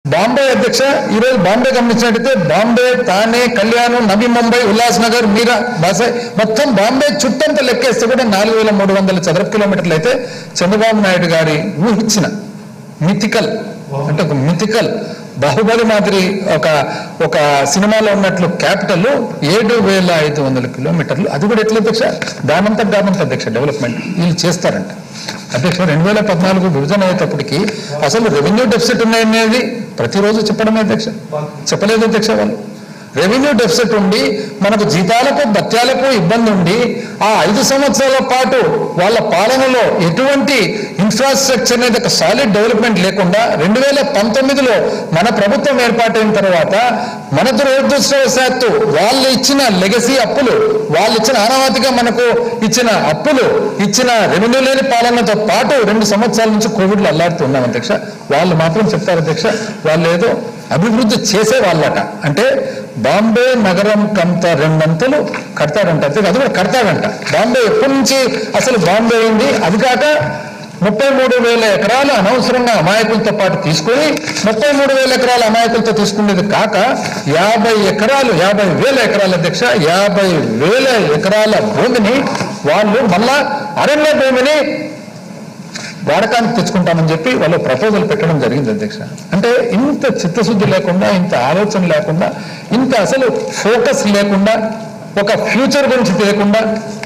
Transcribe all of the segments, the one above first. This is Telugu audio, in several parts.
బాంబే అధ్యక్ష ఈ రోజు బాంబే గమనించినట్టయితే బాంబే థానే కళ్యాణం నవీ ముంబై ఉల్లాస్ నగర్ మీరా బాసాయ్ మొత్తం బాంబే చుట్టంతా లెక్కేస్తే కూడా నాలుగు వేల మూడు వందల చదరపు కిలోమీటర్లు అయితే చంద్రబాబు నాయుడు గారి ఊహించిన మిథికల్ అంటే ఒక మిథికల్ బాహుబలి మాదిరి ఒక ఒక సినిమాలో ఉన్నట్లు క్యాపిటల్ ఏడు వేల ఐదు వందల కిలోమీటర్లు అది కూడా ఎట్లా అధ్యక్ష దానంతా దానంత అధ్యక్ష డెవలప్మెంట్ వీళ్ళు చేస్తారంట అధ్యక్ష రెండు వేల పద్నాలుగు విభజన అయ్యేటప్పటికి అసలు రెవెన్యూ డెఫిసిట్ ఉన్నాయనేది ప్రతిరోజు చెప్పడమే అధ్యక్ష చెప్పలేదు అధ్యక్ష వాళ్ళు రెవెన్యూ డెఫిసిట్ ఉండి మనకు జీతాలకు భత్యాలకు ఇబ్బంది ఉండి ఆ ఐదు సంవత్సరాల పాటు వాళ్ళ పాలనలో ఎటువంటి ఇన్ఫ్రాస్ట్రక్చర్ అనేది ఒక సాలిడ్ డెవలప్మెంట్ లేకుండా రెండు వేల పంతొమ్మిదిలో మన ప్రభుత్వం ఏర్పాటైన తర్వాత మన దురదృష్టవశాత్తు వాళ్ళు ఇచ్చిన లెగసీ అప్పులు వాళ్ళు ఇచ్చిన ఆనవాతిగా మనకు ఇచ్చిన అప్పులు ఇచ్చిన రెవెన్యూ లేని పాలనతో పాటు రెండు సంవత్సరాల నుంచి కోవిడ్లో అల్లాడుతూ ఉన్నాం అధ్యక్ష వాళ్ళు మాత్రం చెప్తారు అధ్యక్ష వాళ్ళు ఏదో అభివృద్ధి చేసే వాళ్ళట అంటే బాంబే నగరం కంత రెండంతలు కడతాడంట అంతే అది కూడా కడతాడంట బాంబే ఎప్పటి నుంచి అసలు బాంబే అయింది అది కాక ముప్పై మూడు వేల ఎకరాలు అనవసరంగా అమాయకులతో పాటు తీసుకొని ముప్పై మూడు వేల ఎకరాల అమాయకులతో తీసుకునేది కాక యాభై ఎకరాలు యాభై వేల ఎకరాల అధ్యక్ష యాభై వేల ఎకరాల భూమిని వాళ్ళు మళ్ళా అరణ్య భూమిని వాడకానికి తెచ్చుకుంటామని చెప్పి వాళ్ళు ప్రపోజల్ పెట్టడం జరిగింది అధ్యక్ష అంటే ఇంత చిత్తశుద్ధి లేకుండా ఇంత ఆలోచన లేకుండా ఇంత అసలు ఫోకస్ లేకుండా ఒక ఫ్యూచర్ గురించి తెలియకుండా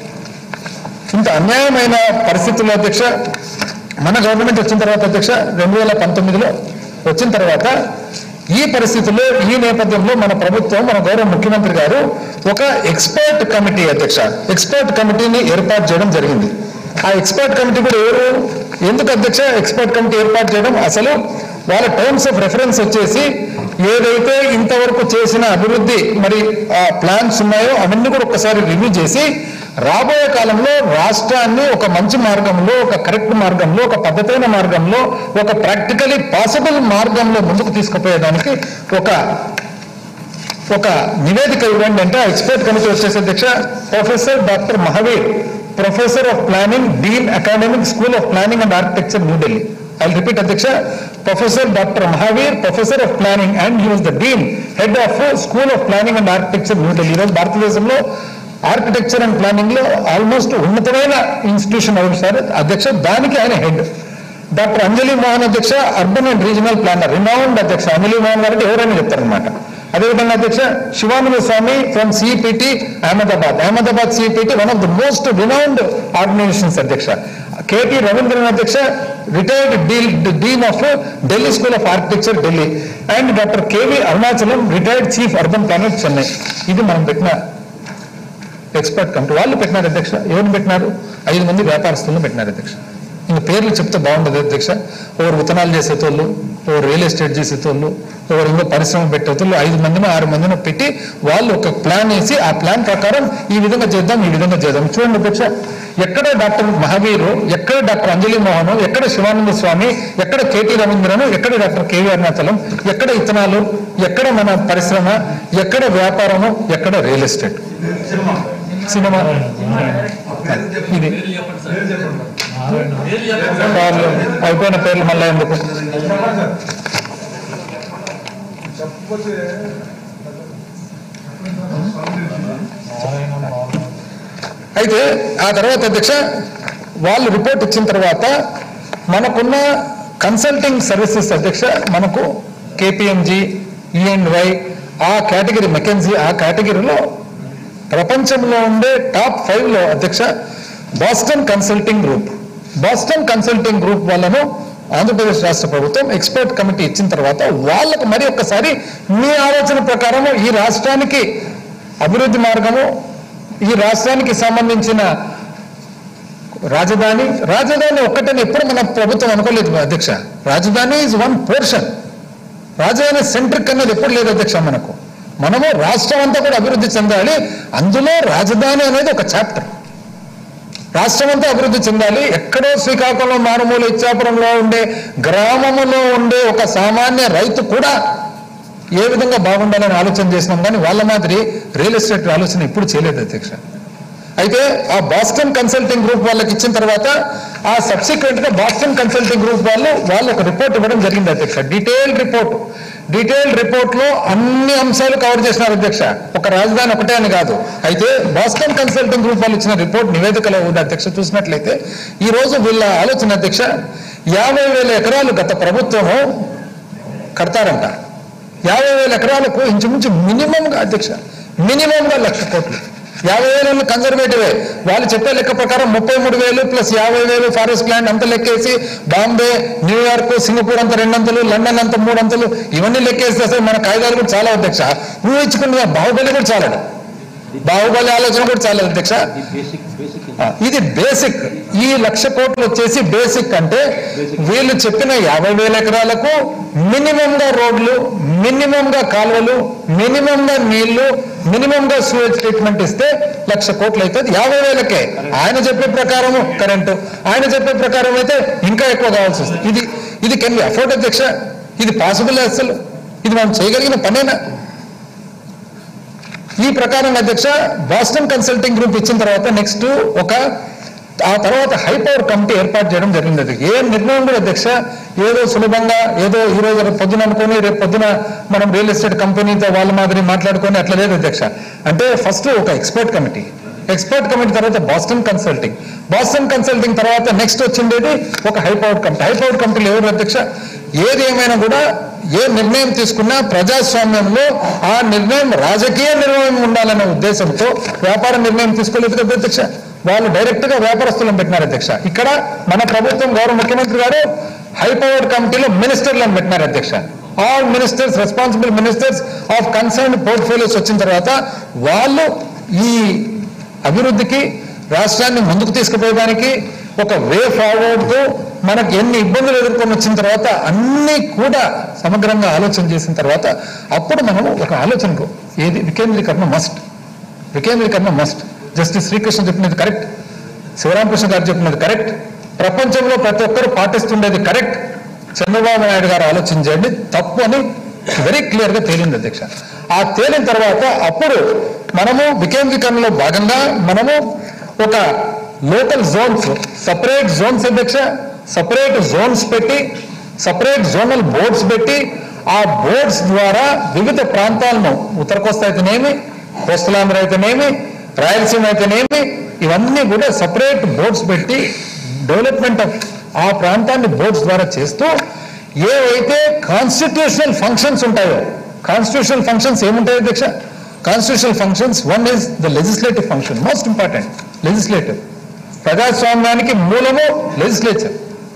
ఇంత అన్యాయమైన పరిస్థితుల్లో అధ్యక్ష మన గవర్నమెంట్ వచ్చిన తర్వాత అధ్యక్ష రెండు వేల పంతొమ్మిదిలో వచ్చిన తర్వాత ఈ పరిస్థితుల్లో ఈ నేపథ్యంలో మన ప్రభుత్వం మన గౌరవ ముఖ్యమంత్రి గారు ఒక ఎక్స్పర్ట్ కమిటీ అధ్యక్ష ఎక్స్పర్ట్ కమిటీని ఏర్పాటు చేయడం జరిగింది ఆ ఎక్స్పర్ట్ కమిటీ కూడా ఎవరు ఎందుకు అధ్యక్ష ఎక్స్పర్ట్ కమిటీ ఏర్పాటు చేయడం అసలు వాళ్ళ టర్మ్స్ ఆఫ్ రెఫరెన్స్ వచ్చేసి ఏదైతే ఇంతవరకు చేసిన అభివృద్ధి మరి ఆ ప్లాన్స్ ఉన్నాయో అవన్నీ కూడా ఒకసారి రివ్యూ చేసి రాబోయే కాలంలో రాష్ట్రాన్ని ఒక మంచి మార్గంలో ఒక కరెక్ట్ మార్గంలో ఒక పద్ధతైన మార్గంలో ఒక ప్రాక్టికలీ పాసిబుల్ మార్గంలో ముందుకు తీసుకుపోయేదానికి ఒక ఒక నివేదిక ఇవ్వండి అంటే ఆ ఎక్స్పర్ట్ కమిటీ వచ్చేసి అధ్యక్ష professor doctor Mahavir professor of planning dean academic school of planning and architecture New Delhi I repeat అధ్యక్ష professor doctor Mahavir professor of planning and he was the dean head of school of planning and architecture New Delhi ఈరోజు భారతదేశంలో ఆర్కిటెక్చర్ అండ్ ప్లానింగ్ లో ఆల్మోస్ట్ ఉన్నతమైన ఇన్స్టిట్యూషన్ అవును సార్ అధ్యక్ష దానికి ఆయన హెడ్ డాక్టర్ అంజలి మోహన్ అధ్యక్ష urban and regional planner renowned అధ్యక్ష అంజలి మోహన్ గారికి ఎవరైనా చెప్తారనమాట అదేవిధంగా అధ్యక్ష Shivananda Swamy from CPT Ahmedabad Ahmedabad CPT one of the most renowned organisations అధ్యక్ష కేటి రవీంద్రన్ అధ్యక్ష retired dean of Delhi school of architecture Delhi and doctor KV Arunachalam retired chief urban planner Chennai ఇది మనం పెట్టిన ఎక్స్పర్ట్ కమిటీ వాళ్ళు పెట్టినారు అధ్యక్ష ఎవరిని పెట్టినారు ఐదు మంది వ్యాపారస్తులను పెట్టినారు అధ్యక్ష ఇంకా పేర్లు చెప్తే బాగుండదు అధ్యక్ష ఒకరు విత్తనాలు చేసేటోళ్ళు ఒకరు రియల్ ఎస్టేట్ చేసేటోళ్ళు ఒకరు ఇంకో పరిశ్రమ పెట్టేటోళ్ళు ఐదు మందిని ఆరు మందిని పెట్టి వాళ్ళు ఒక ప్లాన్ వేసి ఆ ప్లాన్ ప్రకారం ఈ విధంగా చేద్దాం ఈ విధంగా చేద్దాం చూడండి అధ్యక్ష ఎక్కడ డాక్టర్ మహావీరు ఎక్కడ డాక్టర్ అంజలి మోహన్ ఎక్కడ శివానంద స్వామి ఎక్కడ కేటీ రవీంద్రను ఎక్కడ డాక్టర్ కేవీ అరుణాచలం ఎక్కడ ఇత్తనాలు ఎక్కడ మన పరిశ్రమ ఎక్కడ వ్యాపారము ఎక్కడ రియల్ ఎస్టేట్ సినిమా ఇది వాళ్ళు అయిపోయిన పేర్లు మళ్ళీ ఎందుకు అయితే ఆ తర్వాత అధ్యక్ష వాళ్ళు రిపోర్ట్ ఇచ్చిన తర్వాత మనకున్న కన్సల్టింగ్ సర్వీసెస్ అధ్యక్ష మనకు కేపిఎంజి ఈఎన్వై ఆ కేటగిరీ మెకెన్జీ ఆ కేటగిరీలో ప్రపంచంలో ఉండే టాప్ ఫైవ్ లో అధ్యక్ష Boston consulting group Boston consulting group వాళ్ళను ఆంధ్రప్రదేశ్ రాష్ట్ర ప్రభుత్వం ఎక్స్పర్ట్ కమిటీ ఇచ్చిన తర్వాత వాళ్ళకు మరి ఒక్కసారి మీ ఆలోచన ప్రకారము ఈ రాష్ట్రానికి అభివృద్ధి మార్గము ఈ రాష్ట్రానికి సంబంధించిన రాజధాని రాజధాని ఒక్కటని ఎప్పుడు మన ప్రభుత్వం అనుకోలేదు అధ్యక్ష రాజధాని ఈజ్ వన్ పోర్షన్ రాజధాని సెంట్రిక్ అనేది ఎప్పుడు లేదు అధ్యక్ష మనకు మనము రాష్ట్రం అంతా కూడా అభివృద్ధి చెందాలి అందులో రాజధాని అనేది ఒక చాప్టర్ రాష్ట్రం అంతా అభివృద్ధి చెందాలి ఎక్కడో శ్రీకాకుళం మారుమూల ఇచ్చాపురంలో ఉండే గ్రామములో ఉండే ఒక సామాన్య రైతు కూడా ఏ విధంగా బాగుండాలని ఆలోచన చేసినాం కానీ వాళ్ళ మాదిరి రియల్ ఎస్టేట్ ఆలోచన ఇప్పుడు చేయలేదు అధ్యక్ష అయితే ఆ బాస్టన్ కన్సల్టింగ్ గ్రూప్ వాళ్ళకి ఇచ్చిన తర్వాత ఆ సబ్సిక్వెంట్ గా బాస్టన్ కన్సల్టింగ్ గ్రూప్ వాళ్ళు వాళ్ళు ఒక రిపోర్ట్ ఇవ్వడం జరిగింది అధ్యక్ష డీటెయిల్డ్ రిపోర్ట్ డీటెయిల్డ్ రిపోర్ట్ లో అన్ని అంశాలు కవర్ చేసినారు అధ్యక్ష ఒక రాజధాని ఒకటే అని కాదు అయితే బాస్టన్ కన్సల్టింగ్ గ్రూప్ వాళ్ళు ఇచ్చిన రిపోర్ట్ నివేదికలో ఉంది అధ్యక్ష చూసినట్లయితే ఈ రోజు వీళ్ళ ఆలోచన అధ్యక్ష యాభై వేల ఎకరాలు గత ప్రభుత్వము కడతారంట యాభై వేల ఎకరాలకు ఇంచుమించు మినిమంగా అధ్యక్ష మినిమంగా లక్ష కోట్లు యాభై వేలు కన్జర్వేటివే వాళ్ళు చెప్పే లెక్క ప్రకారం ముప్పై మూడు వేలు ప్లస్ యాభై వేలు ఫారెస్ట్ ల్యాండ్ అంతా లెక్కేసి బాంబే న్యూయార్క్ సింగపూర్ అంత రెండంతలు లండన్ అంత మూడంతలు ఇవన్నీ లెక్కేస్తే అసలు మన కాగితాలు కూడా చాలా అధ్యక్ష ఊహించుకున్న బాహుబలి కూడా చాలడు బాహుబలి ఆలోచన కూడా చాలదు అధ్యక్ష బేసిక్ బేసిక్ ఆ, ఇది బేసిక్ ఈ లక్ష కోట్లు వచ్చేసి బేసిక్ అంటే వీళ్ళు చెప్పిన యాభై వేల ఎకరాలకు మినిమం గా రోడ్లు మినిమం గా కాలువలు మినిమం గా నీళ్లు మినిమం గా సూయేజ్ ట్రీట్మెంట్ ఇస్తే లక్ష కోట్లు అవుతుంది యాభై వేలకే ఆయన చెప్పే ప్రకారము కరెంటు ఆయన చెప్పే ప్రకారం అయితే ఇంకా ఎక్కువ కావాల్సి వస్తుంది ఇది ఇది కెన్ బి అఫోర్డ్ అధ్యక్ష ఇది పాసిబుల్ అసలు ఇది మనం చేయగలిగిన పనేనా ఈ ప్రకారం అధ్యక్ష బాస్టన్ కన్సల్టింగ్ గ్రూప్ ఇచ్చిన తర్వాత నెక్స్ట్ ఒక ఆ తర్వాత హై పవర్ కమిటీ ఏర్పాటు చేయడం జరిగింది అది ఏ నిర్ణయం కూడా అధ్యక్ష ఏదో సులభంగా ఏదో ఈ రోజు రేపు పొద్దున అనుకొని రేపు పొద్దున మనం రియల్ ఎస్టేట్ కంపెనీతో వాళ్ళ మాదిరి మాట్లాడుకొని అట్లా లేదు అధ్యక్ష అంటే ఫస్ట్ ఒక ఎక్స్పర్ట్ కమిటీ ఎక్స్పర్ట్ కమిటీ తర్వాత బాస్టన్ కన్సల్టింగ్ బాస్టన్ కన్సల్టింగ్ తర్వాత నెక్స్ట్ వచ్చిండేది ఒక high power committee high power కమిటీలో ఎవరు అధ్యక్ష ఏది ఏమైనా కూడా ఏ నిర్ణయం తీసుకున్నా ప్రజాస్వామ్యంలో ఆ నిర్ణయం రాజకీయ నిర్ణయం ఉండాలనే ఉద్దేశంతో వ్యాపార నిర్ణయం తీసుకోలేదు కదా అధ్యక్ష వాళ్ళు డైరెక్ట్ గా వ్యాపారస్తులను పెట్టినారు అధ్యక్ష ఇక్కడ మన ప్రభుత్వం గౌరవ ముఖ్యమంత్రి గారు హై పవర్డ్ కమిటీలో మినిస్టర్లను పెట్టినారు అధ్యక్ష all ministers responsible ministers of concern portfolios వచ్చిన తర్వాత వాళ్ళు ఈ అభివృద్ధికి రాష్ట్రాన్ని ముందుకు తీసుకుపోయడానికి ఒక వే ఫార్వర్డ్ తో మనకు ఎన్ని ఇబ్బందులు ఎదుర్కొని వచ్చిన తర్వాత అన్ని కూడా సమగ్రంగా ఆలోచన చేసిన తర్వాత అప్పుడు మనం ఒక ఆలోచనకు ఏది వికేంద్రీకరణ మస్ట్ వికేంద్రీకరణ మస్ట్ జస్టిస్ శ్రీకృష్ణ చెప్పినది కరెక్ట్ శివరామకృష్ణ గారు చెప్పినది కరెక్ట్ ప్రపంచంలో ప్రతి ఒక్కరు పాటిస్తుండేది కరెక్ట్ చంద్రబాబు నాయుడు గారు ఆలోచన చేయండి తప్పు అని వెరీ క్లియర్ గా తేలింది అధ్యక్ష ఆ తేలిన తర్వాత అప్పుడు మనము వికేంద్రీకరణలో భాగంగా మనము ఒక లోకల్ జోన్స్ సపరేట్ జోన్స్ అధ్యక్ష సపరేట్ జోన్స్ పెట్టి సపరేట్ జోనల్ బోర్డ్స్ పెట్టి ఆ బోర్డ్స్ ద్వారా వివిధ ప్రాంతాలను ఉత్తర కోస్తా అయితేనేమి కోస్తలాంధ్ర అయితేనేమి రాయలసీమ అయితేనేమి ఇవన్నీ కూడా సపరేట్ బోర్డ్స్ పెట్టి డెవలప్మెంట్ ఆఫ్ ఆ ప్రాంతాన్ని బోర్డ్స్ ద్వారా చేస్తూ ఏవైతే కాన్స్టిట్యూషనల్ ఫంక్షన్స్ ఉంటాయో కాన్స్టిట్యూషనల్ ఫంక్షన్స్ ఏముంటాయి అధ్యక్ష constitutional functions one is the legislative function most important legislative ప్రజాస్వామ్యానికి మూలము లెజిస్లేచర్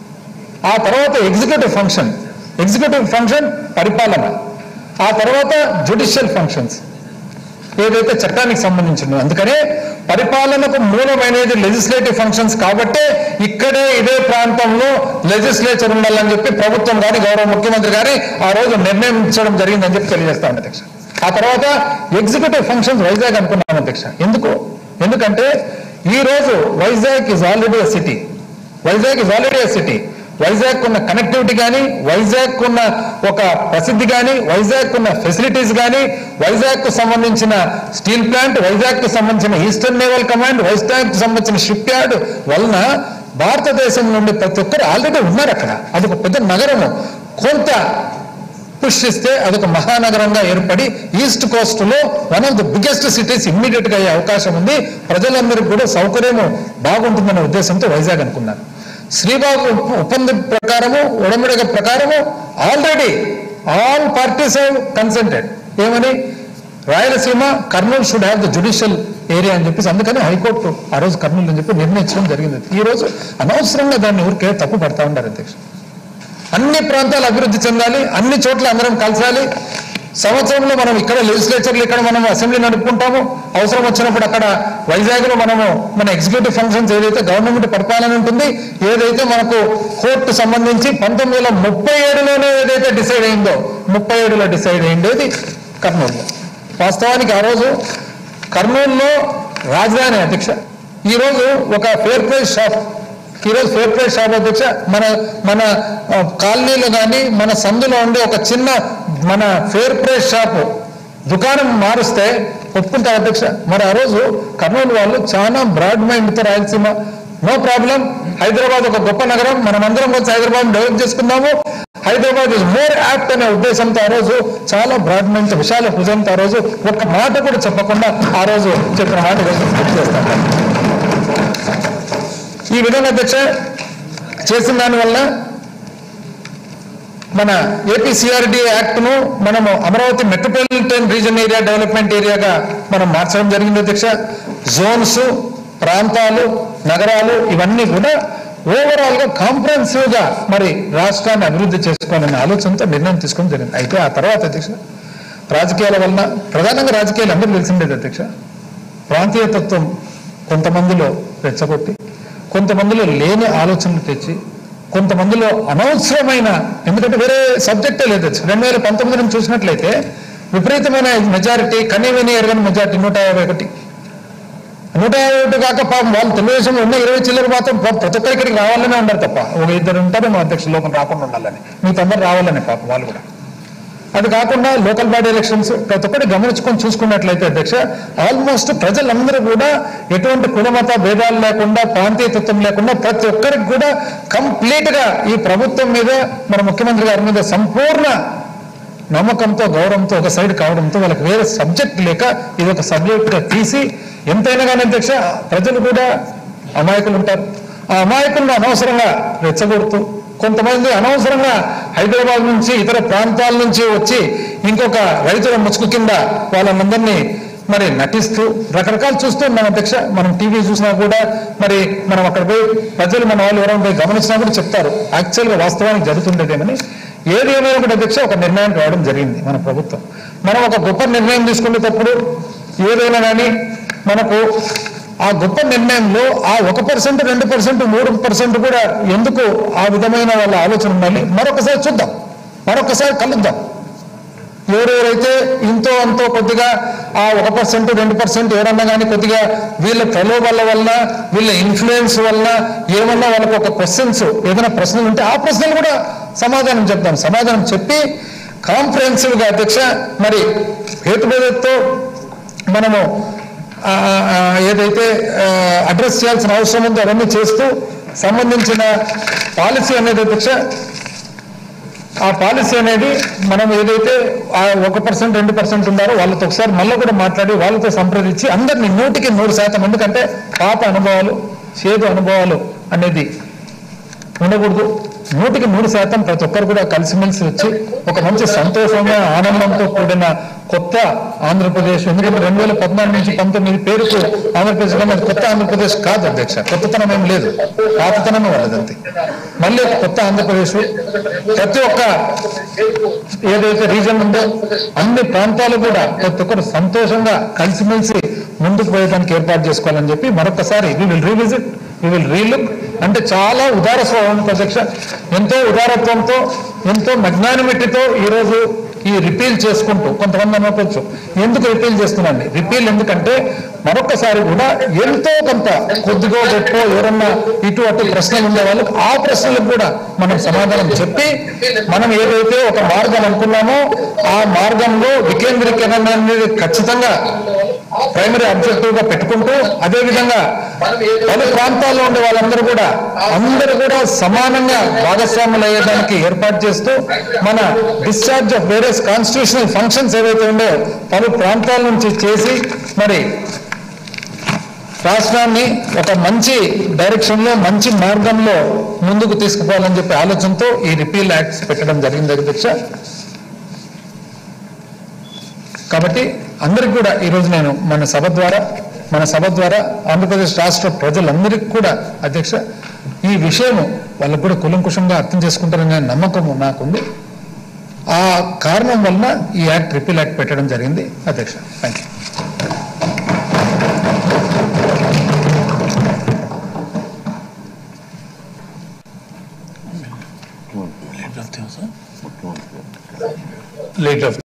ఆ తర్వాత ఎగ్జిక్యూటివ్ ఫంక్షన్ ఎగ్జిక్యూటివ్ ఫంక్షన్ పరిపాలన ఆ తర్వాత జుడిషియల్ ఫంక్షన్స్ ఏదైతే చట్టానికి సంబంధించిందో అందుకనే పరిపాలనకు మూలమైనది లెజిస్లేటివ్ ఫంక్షన్స్ కాబట్టే ఇక్కడే ఇదే ప్రాంతంలో లెజిస్లేచర్ ఉండాలని చెప్పి ప్రభుత్వం గాని గౌరవ ముఖ్యమంత్రి గారి ఆ రోజు నిర్ణయించడం జరిగిందని చెప్పి తెలియజేస్తా ఉంది అధ్యక్ష ఆ తర్వాత ఎగ్జిక్యూటివ్ ఫంక్షన్స్ వైజాగ్ అనుకున్నాను అధ్యక్ష ఎందుకు ఎందుకంటే ఈ రోజు Vizag is already a city Vizag is already a city Vizag ఉన్న కనెక్టివిటీ కానీ వైజాగ్ ఉన్న ఒక ప్రసిద్ధి కానీ వైజాగ్ ఉన్న ఫెసిలిటీస్ కానీ వైజాగ్ కు సంబంధించిన స్టీల్ ప్లాంట్ వైజాగ్ కు సంబంధించిన ఈస్టర్న్ నేవల్ కమాండ్ వైజాగ్ కు సంబంధించిన షిప్ యార్డ్ వలన భారతదేశం నుండి ప్రతి ఒక్కరు ఆల్రెడీ ఉన్నారు అక్కడ అది ఒక పెద్ద నగరము కొంత పుష్ ఇస్తే అదొక మహానగరంగా ఏర్పడి ఈస్ట్ కోస్ట్ లో one of the biggest cities immediate గా అయ్యే అవకాశం ఉంది ప్రజలందరికీ కూడా సౌకర్యము బాగుంటుందనే ఉద్దేశంతో వైజాగ్ అనుకున్నారు శ్రీబాబు ఒప్పంద ప్రకారము ఉడమిడగ ప్రకారము already all parties have consented ఏమని Rayalaseema Kurnool should have the judicial area అని చెప్పేసి అందుకని హైకోర్టు ఆ రోజు కర్నూలు అని చెప్పి నిర్ణయించడం జరిగింది ఈ రోజు అనవసరంగా దాన్ని ఊరికే తప్పు పడతా ఉన్నారు అధ్యక్ష అన్ని ప్రాంతాలు అభివృద్ధి చెందాలి అన్ని చోట్ల అందరం కలిసాలి సంవత్సరంలో మనం ఇక్కడ లెజిస్లేచర్లు ఇక్కడ మనం అసెంబ్లీ నడుపుకుంటాము అవసరం వచ్చినప్పుడు అక్కడ వైజాగ్ లో మనము మన ఎగ్జిక్యూటివ్ ఫంక్షన్స్ ఏదైతే గవర్నమెంట్ పరిపాలన ఉంటుంది ఏదైతే మనకు కోర్టు సంబంధించి పంతొమ్మిది వందల ముప్పై ఏడులోనే ఏదైతే డిసైడ్ అయిందో ముప్పై ఏడులో డిసైడ్ అయిండేది కర్నూలులో వాస్తవానికి ఆ రోజు కర్నూలులో రాజధాని అధ్యక్ష ఈ రోజు ఒక ఫేర్ ప్రైస్ షాప్ ఈరోజు ఫేర్ ప్రైస్ షాప్ అధ్యక్ష మన మన ఆ, కాలనీలో కానీ మన సందులో ఉండే ఒక చిన్న మన ఫేర్ ప్రైస్ షాపు దుకాణం మారుస్తే ఒప్పుకుంటారు అధ్యక్ష మరి ఆ రోజు కర్నూలు వాళ్ళు చాలా బ్రాడ్ మైండ్తో రాయలసీమ నో ప్రాబ్లం హైదరాబాద్ ఒక గొప్ప నగరం మనం అందరం కలిసి హైదరాబాద్ డెవలప్ చేసుకుందాము హైదరాబాద్ ఇస్ మోర్ యాప్ట్ అనే ఉద్దేశంతో ఆ రోజు చాలా బ్రాడ్ మైండ్ విశాల హృదయంతో ఆ రోజు ఒక్క మాట కూడా చెప్పకుండా ఆ రోజు చెప్పిన మాట ఈరోజు గుర్తు చేస్తాను ఈ విధంగా అధ్యక్ష చేసిన దానివల్ల మన ఏపీ సిఆర్డి యాక్ట్ ను మనము Amaravati metropolitan region area development ఏరియాగా మనం మార్చడం జరిగింది అధ్యక్ష జోన్స్ ప్రాంతాలు నగరాలు ఇవన్నీ కూడా ఓవరాల్ గా కాంప్రహెన్సివ్ గా మరి రాష్ట్రాన్ని అభివృద్ధి చేసుకోవాలనే ఆలోచనతో నిర్ణయం తీసుకోవడం జరిగింది అయితే ఆ తర్వాత అధ్యక్ష రాజకీయాల వలన ప్రధానంగా రాజకీయాలు అందరూ తెలిసిండేది అధ్యక్ష ప్రాంతీయతత్వం కొంతమందిలో రెచ్చగొట్టి కొంతమందిలో లేని ఆలోచనలు తెచ్చి కొంతమందిలో అనవసరమైన ఎందుకంటే వేరే సబ్జెక్టే లేదు రెండు వేల పంతొమ్మిది నుంచి చూసినట్లయితే విపరీతమైన మెజారిటీ కనీవిని ఎరగని మెజారిటీ నూట యాభై ఒకటి నూట యాభై ఒకటి కాక పాపం వాళ్ళు తెలుగుదేశంలో ఉన్న ఇరవై చిల్లర మాత్రం పాపం ప్రతి ఒక్కరి ఇక్కడికి రావాలనే ఉండరు తప్ప ఒక ఇద్దరు ఉంటారు మా అధ్యక్ష లోకం రాకుండా ఉండాలని మీ తొందర రావాలని పాపం వాళ్ళు కూడా అది కాకుండా లోకల్ బాడీ ఎలక్షన్స్ ప్రతి ఒక్కటి గమనించుకొని చూసుకున్నట్లయితే అధ్యక్ష ఆల్మోస్ట్ ప్రజలందరూ కూడా ఎటువంటి కులమత భేదాలు లేకుండా ప్రాంతీయతత్వం లేకుండా ప్రతి ఒక్కరికి కూడా కంప్లీట్ గా ఈ ప్రభుత్వం మీద మన ముఖ్యమంత్రి గారి మీద సంపూర్ణ నమ్మకంతో గౌరవంతో ఒక సైడ్ కావడంతో వాళ్ళకి వేరే సబ్జెక్ట్ లేక ఇది ఒక సబ్జెక్ట్ గా తీసి ఎంతైనా కానీ అధ్యక్ష ప్రజలు కూడా అమాయకులు ఉంటారు ఆ అమాయకులను అనవసరంగా రెచ్చగొడుతూ కొంతమంది అనవసరంగా హైదరాబాద్ నుంచి ఇతర ప్రాంతాల నుంచి వచ్చి ఇంకొక రైతుల ముసుగు కింద వాళ్ళందరినీ మరి నటిస్తూ రకరకాలు చూస్తూ ఉన్నాం అధ్యక్ష మనం టీవీ చూసినా కూడా మరి మనం అక్కడ పోయి ప్రజలు మన వాళ్ళు ఎవరైనా పోయి గమనించినా కూడా చెప్తారు యాక్చువల్గా వాస్తవానికి జరుగుతుండేదేమని ఏది ఏమైనా కూడా అధ్యక్ష ఒక నిర్ణయానికి రావడం జరిగింది మన ప్రభుత్వం మనం ఒక గొప్ప నిర్ణయం తీసుకునేటప్పుడు ఏదైనా కానీ మనకు ఆ గొప్ప నిర్ణయంలో ఆ ఒక పర్సెంట్ రెండు పర్సెంట్ మూడు పర్సెంట్ కూడా ఎందుకు ఆ విధమైన వాళ్ళ ఆలోచన ఉండాలి మరొకసారి చూద్దాం మరొకసారి కలుద్దాం ఎవరెవరైతే ఇంతో అంతో కొద్దిగా ఆ ఒక పర్సెంట్ రెండు పర్సెంట్ ఎవరన్నా కానీ కొద్దిగా వీళ్ళ ప్రలోభాల వల్ల వీళ్ళ ఇన్ఫ్లుయెన్స్ వల్ల ఏమన్నా వాళ్ళకి ఒక క్వశ్చన్స్ ఏదైనా ప్రశ్నలు ఉంటే ఆ ప్రశ్నలు కూడా సమాధానం చెప్తాం సమాధానం చెప్పి కాంప్రహెన్సివ్ గా అధ్యక్ష మరి హేతుభేదతో మనము ఆ, ఆ, ఏదైతే అడ్రస్ చేయాల్సిన అవసరం ఉందో అవన్నీ చేస్తూ సంబంధించిన పాలసీ అనేది అధ్యక్ష ఆ పాలసీ అనేది మనం ఏదైతే ఆ ఒక పర్సెంట్ రెండు పర్సెంట్ ఉన్నారో వాళ్ళతో ఒకసారి మళ్ళీ కూడా మాట్లాడి వాళ్ళతో సంప్రదించి అందరినీ నూటికి నూరు శాతం ఎందుకంటే పాత అనుభవాలు చేదు అనుభవాలు అనేది ఉండకూడదు నూటికి నూరు శాతం ప్రతి ఒక్కరు కూడా కలిసిమెలిసి వచ్చి ఒక మంచి సంతోషంగా ఆనందంతో కూడిన కొత్త ఆంధ్రప్రదేశ్ ఎందుకంటే రెండు వేల పద్నాలుగు నుంచి పంతొమ్మిది పేరుకు ఆంధ్రప్రదేశ్ కానీ అది కొత్త ఆంధ్రప్రదేశ్ కాదు అధ్యక్ష కొత్తతనం ఏం లేదు పాతతనమే వాళ్ళదంతే మళ్ళీ ఒక కొత్త ఆంధ్రప్రదేశ్ ప్రతి ఒక్క ఏదైతే రీజన్ ఉందో అన్ని ప్రాంతాలు కూడా ప్రతి ఒక్కరు సంతోషంగా కలిసిమెలిసి ముందుకు పోయడానికి ఏర్పాటు చేసుకోవాలని చెప్పి మరొకసారి we will revisit we will relook అంటే చాలా ఉదార స్వభావం అధ్యక్ష ఎంతో ఉదారత్వంతో ఎంతో మజ్ఞానిమిట్టితో ఈరోజు ఈ రిపీల్ చేసుకుంటూ కొంతమంది అనుకోవచ్చు ఎందుకు రిపీల్ చేస్తున్నాండి రిపీల్ ఎందుకంటే మరొకసారి కూడా ఎంతో కొంత కొద్దిగో గొప్ప ఎవరన్నా ఇటు అటు ప్రశ్నలు ఉండే వాళ్ళకి ఆ ప్రశ్నలకు కూడా మనం సమాధానం చెప్పి మనం ఏదైతే ఒక మార్గం అనుకున్నామో ఆ మార్గంలో వికేంద్రీకరణ అనేది ఖచ్చితంగా ప్రైమరీ అబ్జెక్టివ్ గా పెట్టుకుంటూ అదే విధంగా పలు ప్రాంతాల్లో ఉండే వాళ్ళందరూ కూడా అందరూ కూడా సమానంగా భాగస్వాములు అయ్యేదానికి ఏర్పాటు చేస్తూ మన discharge of various constitutional functions ఏవైతే ఉందో పలు ప్రాంతాల నుంచి చేసి మరి రాష్ట్రాన్ని ఒక మంచి డైరెక్షన్ లో మంచి మార్గంలో ముందుకు తీసుకుపోవాలని చెప్పి ఆలోచనతో ఈ రిపీల్ యాక్ట్స్ పెట్టడం జరిగింది అధ్యక్ష కాబట్టి అందరికి కూడా ఈరోజు నేను మన సభ ద్వారా మన సభ ద్వారా ఆంధ్రప్రదేశ్ రాష్ట్ర ప్రజలందరికీ కూడా అధ్యక్ష ఈ విషయం వాళ్ళకు కూడా కులంకుషంగా అర్థం చేసుకుంటారనే నమ్మకము నాకుంది ఆ కారణం వలన ఈ యాక్ట్ రిపీల్ యాక్ట్ పెట్టడం జరిగింది అధ్యక్ష థ్యాంక్ యూ లేట్ ఆఫ్